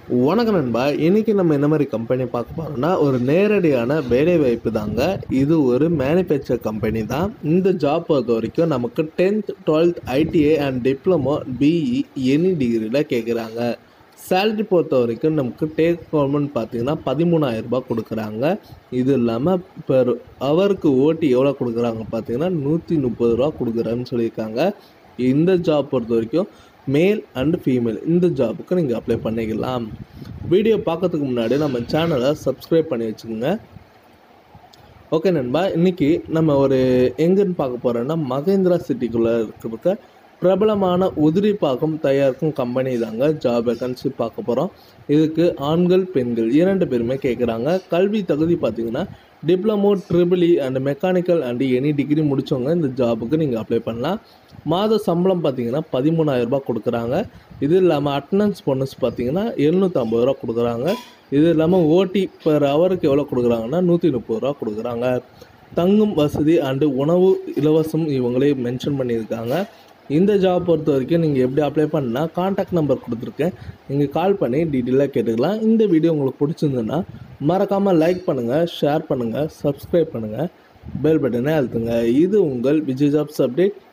வணக்கம் நண்பா இன்னைக்கு நம்ம என்ன மாதிரி கம்பெனி பார்க்க போறோம்னா ஒரு நேரடியான வேலை வாய்ப்பு தாங்க இது ஒரு மேனுஃபேக்சர் கம்பெனி தான் இந்த ஜாப் பொறுத்த வரைக்கும் நமக்கு tenth twelfth ITI and diploma BE any டிகிரியில் கேட்குறாங்க சேலரி பொறுத்த வரைக்கும் நமக்கு டேக் ஹோம்னு பார்த்தீங்கன்னா பதிமூணாயிரம் ரூபாய் கொடுக்குறாங்க இது இல்லாமல் பெர் அவருக்கு ஓட்டி எவ்வளோ கொடுக்குறாங்க பார்த்தீங்கன்னா நூற்றி முப்பது ரூபா கொடுக்குறேன்னு சொல்லியிருக்காங்க இந்த ஜாப் பொறுத்த வரைக்கும் மேல் அண்ட் ஃபீமேல் இந்த ஜாபுக்கு நீங்கள் அப்ளை பண்ணிக்கலாம் வீடியோ பார்க்கறதுக்கு முன்னாடி நம்ம சேனலை சப்ஸ்கிரைப் பண்ணி வச்சுக்கோங்க ஓகே நண்பா இன்னைக்கு நம்ம ஒரு எங்கன்னு பார்க்க போகிறோன்னா மகேந்திரா சிட்டிக்குள்ளே இருக்கிற பிரபலமான உதிரி பாகம் தயாரிக்கும் கம்பெனி தாங்க ஜாப் வேகன்சி பார்க்க போகிறோம் இதுக்கு ஆண்கள் பெண்கள் இரண்டு பேருமே கேட்குறாங்க கல்வி தகுதி பார்த்தீங்கன்னா diploma triple E and mechanical and any degree முடித்தவங்க இந்த ஜாபுக்கு நீங்கள் அப்ளை பண்ணலாம் மாத சம்பளம் பார்த்தீங்கன்னா பதிமூணாயிரம் ரூபாய் கொடுக்குறாங்க இது இல்லாமல் அட்டனன்ஸ் போனஸ் பார்த்தீங்கன்னா எழுநூற்றம்பது ரூபா கொடுக்குறாங்க இது இல்லாமல் ஓடி பெர் ஹவருக்கு எவ்வளோ கொடுக்குறாங்கன்னா நூற்றி முப்பது ரூபா கொடுக்குறாங்க தங்கும் வசதி அண்டு உணவு இலவசம் இவங்களே மென்ஷன் பண்ணியிருக்காங்க இந்த ஜாப் பொறுத்த வரைக்கும் நீங்கள் எப்படி அப்ளை பண்ணால் காண்டாக்ட் நம்பர் கொடுத்துருக்கேன் நீங்கள் கால் பண்ணி டீட்டெயிலாக கேட்டுக்கலாம் இந்த வீடியோ உங்களுக்கு பிடிச்சிருந்துன்னா மறக்காமல் லைக் பண்ணுங்கள் ஷேர் பண்ணுங்கள் சப்ஸ்கிரைப் பண்ணுங்கள் பெல் பட்டனை அழுத்துங்க இது உங்கள் விஜய் ஜாப்ஸ் அப்டேட்